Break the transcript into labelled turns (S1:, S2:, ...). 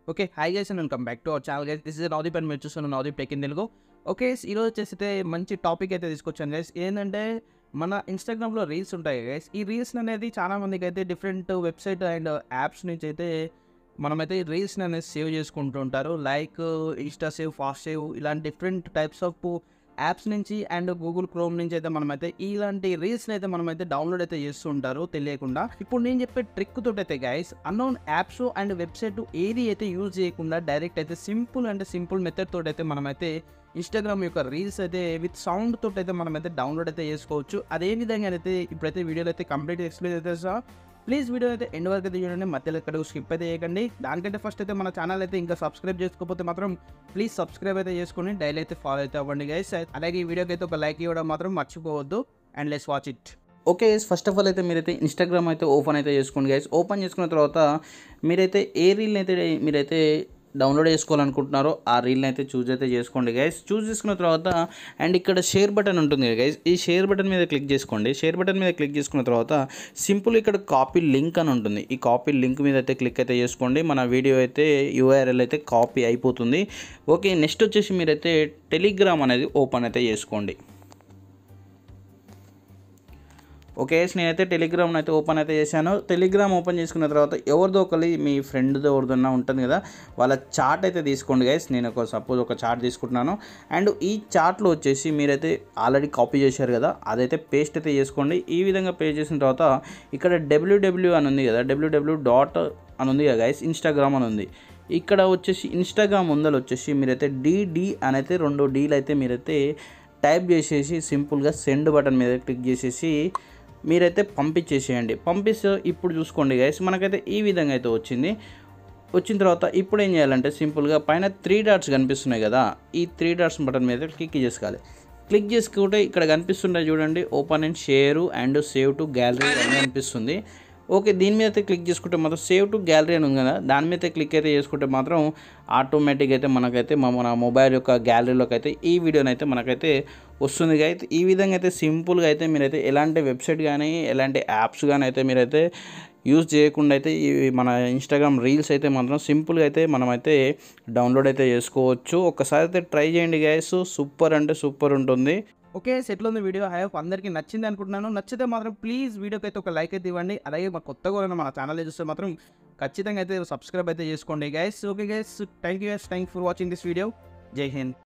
S1: okay hi guys and welcome back to our channel guys this is Navdeep and మీరు చూస్తున్న Navdeep tech in Telugu okay ఈరోజు వచ్చేసి అయితే మంచి టాపిక్ అయితే తీసుకొచ్చాను గైస్ ఏంటంటే మన ఇన్స్టాగ్రామ్లో రీల్స్ ఉంటాయి గైస్ ఈ రీల్స్ అనేది చాలా మందికి అయితే డిఫరెంట్ వెబ్సైట్ అండ్ యాప్స్ నుంచి అయితే మనమైతే రీల్స్ అనేది సేవ్ చేసుకుంటూ ఉంటారు like insta save fast save ఇలాంటి డిఫరెంట్ టైప్స్ ఆఫ్ యాప్స్ నుంచి అండ్ గూగుల్ క్రోమ్ నుంచి అయితే మనమైతే ఇలాంటి రీల్స్ని అయితే మనమైతే డౌన్లోడ్ అయితే చేస్తూ ఉంటారు తెలియకుండా ఇప్పుడు నేను చెప్పే ట్రిక్ తోటి అయితే guys unknown apps and website ఏది అయితే యూజ్ చేయకుండా డైరెక్ట్ అయితే సింపుల్ అండ్ సింపుల్ మెథడ్ తోటి అయితే మనమైతే ఇన్స్టాగ్రామ్ యొక్క రీల్స్ అయితే విత్ సౌండ్ తోటి అయితే మనమైతే డౌన్లోడ్ అయితే చేసుకోవచ్చు అదే విధంగా అయితే ఇప్పుడైతే వీడియోలో అయితే కంప్లీట్ ఎక్స్ప్లెయిన్ అయితే సార్ ప్లీజ్ వీడియో అయితే ఎండ్ వరకు అయితే చూడండి మధ్యలో ఎక్కడ స్కిప్ అయితే చేయకండి దానికంటే ఫస్ట్ అయితే మన ఛానల్ అయితే ఇంకా సబ్స్క్రైబ్ చేసుకోకపోతే మాత్రం ప్లీజ్ సబ్స్క్రైబ్ అయితే చేసుకుని డైలీ అయితే ఫాలో అయితే అవ్వండి గైస్ అలాగే ఈ వీడియోకి అయితే ఒక లైక్ ఇవ్వడం మాత్రం మర్చిపోవద్దు and let's watch it okay first of all అయితే మీరైతే ఇన్స్టాగ్రామ్ అయితే ఓపెన్ అయితే చేసుకోండి గైస్ ఓపెన్ చేసుకున్న తర్వాత మీరైతే ఏ రీల్ అయితే మీరైతే డౌన్లోడ్ చేసుకోవాలనుకుంటున్నారో ఆ రీల్ని అయితే చూజ్ అయితే చేసుకోండి గైస్ చూజ్ చేసుకున్న తర్వాత అండ్ ఇక్కడ షేర్ బటన్ ఉంటుంది కదా గైస్ ఈ షేర్ బటన్ మీద క్లిక్ చేసుకోండి షేర్ బటన్ మీద క్లిక్ చేసుకున్న తర్వాత సింపుల్ ఇక్కడ కాపీ లింక్ అని ఉంటుంది ఈ కాపీ లింక్ మీద అయితే క్లిక్ అయితే చేసుకోండి మన వీడియో అయితే యూఆర్ఎల్ అయితే కాపీ అయిపోతుంది ఓకే నెక్స్ట్ వచ్చేసి మీరైతే టెలిగ్రామ్ అనేది ఓపెన్ అయితే చేసుకోండి ఓకే నేనైతే టెలిగ్రామ్ అయితే ఓపెన్ అయితే చేశాను టెలిగ్రామ్ ఓపెన్ చేసుకున్న తర్వాత ఎవరిదో ఒకరి మీ ఫ్రెండ్తో ఎవరిదన్నా ఉంటుంది కదా వాళ్ళ చార్ట్ అయితే తీసుకోండి గైస్ నేను ఒక సపోజ్ ఒక చార్ట్ తీసుకుంటున్నాను అండ్ ఈ చార్ట్లో వచ్చేసి మీరైతే ఆల్రెడీ కాపీ చేశారు కదా అదైతే పేస్ట్ అయితే చేసుకోండి ఈ విధంగా పేస్ట్ చేసిన తర్వాత ఇక్కడ డబ్ల్యూడబ్ల్యూ అని ఉంది కదా డబ్ల్యూడబ్ల్యూ డాట్ అని ఉంది కదా గైస్ ఇన్స్టాగ్రామ్ అని ఉంది ఇక్కడ వచ్చేసి ఇన్స్టాగ్రామ్ ముందర వచ్చేసి మీరైతే డిడి అని అయితే రెండు డీలు అయితే మీరైతే టైప్ చేసేసి సింపుల్గా సెండ్ బటన్ మీద క్లిక్ చేసేసి మీరైతే పంపించేసేయండి పంపిస్తే ఇప్పుడు చూసుకోండి గైస్ మనకైతే ఈ విధంగా అయితే వచ్చింది వచ్చిన తర్వాత ఇప్పుడు ఏం చేయాలంటే సింపుల్గా పైన త్రీ డాట్స్ కనిపిస్తున్నాయి కదా ఈ త్రీ డాట్స్ బటన్ మీద క్లిక్ చేసుకోవాలి క్లిక్ చేసుకుంటే ఇక్కడ కనిపిస్తుంటాయి చూడండి open and share and save to gallery అని కనిపిస్తుంది ఓకే దీని మీద అయితే క్లిక్ చేసుకుంటే మాత్రం సేవ్ టు గ్యాలరీ అని ఉంది కదా దాని మీద క్లిక్ అయితే చేసుకుంటే మాత్రం ఆటోమేటిక్ అయితే మనకైతే మన మొబైల్ యొక్క గ్యాలరీలోకి అయితే ఈ వీడియోని అయితే మనకైతే వస్తుంది అయితే ఈ విధంగా అయితే సింపుల్గా అయితే మీరైతే ఎలాంటి వెబ్సైట్ కానీ ఎలాంటి యాప్స్ కానీ అయితే మీరైతే యూజ్ చేయకుండా అయితే ఈ మన ఇన్స్టాగ్రామ్ రీల్స్ అయితే మాత్రం సింపుల్గా అయితే మనమైతే డౌన్లోడ్ అయితే చేసుకోవచ్చు ఒక్కసారి అయితే ట్రై చేయండి గైస్ సూపర్ అంటే సూపర్ ఉంటుంది ఓకే సెటిల్ ఉంది వీడియో ఐ హోప్ అందరికీ నచ్చింది అనుకుంటున్నాను నచ్చితే మాత్రం ప్లీజ్ వీడియోకి అయితే ఒక లైక్ అయితే ఇవ్వండి అలాగే మా కొత్తగా ఉన్న మన ఛానల్ చూస్తే మాత్రం ఖచ్చితంగా అయితే సబ్స్క్రైబ్ అయితే చేసుకోండి guys okay guys thank you guys thank for watching this video Jai Hind